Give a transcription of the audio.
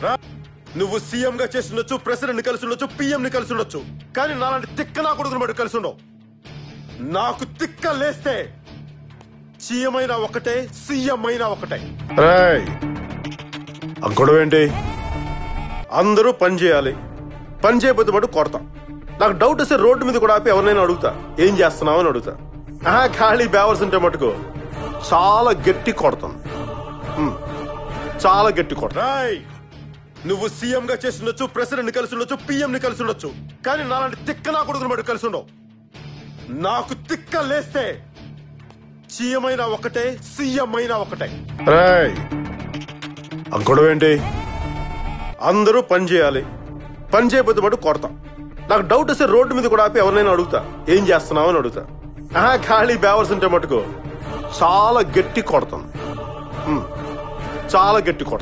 రా. నువ్వు సీఎం గా చేసి ఉండొచ్చు ప్రెసిడెంట్ ని కలిసి ఉండొచ్చు పిఎం ని కలిసి ఉండొచ్చు కానీ నాలాంటి తిక్క నా కొడుకుని మటు కలిసి ఉండవు నాకు తిక్క లేస్తే సీఎం అయినా ఒకటే సీఎం అయినా ఒకటే రాయ్ అంకుడు ఏంటి అందరూ పని చేయాలి పని చేయకపోతే మటు కొడతా నాకు డౌట్ వస్తే రోడ్డు మీద కూడా ఆపి ఎవరినైనా అడుగుతా ఏం చేస్తున్నావు అని అడుగుతా ఆహా, ఖాళీ బ్యావర్స్ ఉంటే మటుకు చాలా గట్టి కొడతాను హ్మ్. చాలా గట్టి కొడతా రాయ్ నువ్వు సీఎం గా చేసి ఉండొచ్చు ప్రెసిడెంట్ ని కలిసి ఉండొచ్చు పిఎం ని కలిసి ఉండొచ్చు కానీ నాలాంటి తిక్క నా కొడుకుని మటు కలిసి ఉండవు నాకు తిక్క లేస్తే సీఎం అయినా ఒకటే సీఎం అయినా ఒకటే రాయ్ అంకుడు ఏంటి అందరూ పని చేయాలి పని చేయకపోతే మటు కొడతా నాకు డౌట్ వస్తే రోడ్డు మీద కూడా ఆపి ఎవరినైనా అడుగుతా ఏం చేస్తున్నావు అని అడుగుతా ఆహా, ఖాళీ బ్యావర్స్ ఉంటే మటుకు చాలా గట్టి కొడతాను హ్మ్. చాలా గట్టి కొడతాను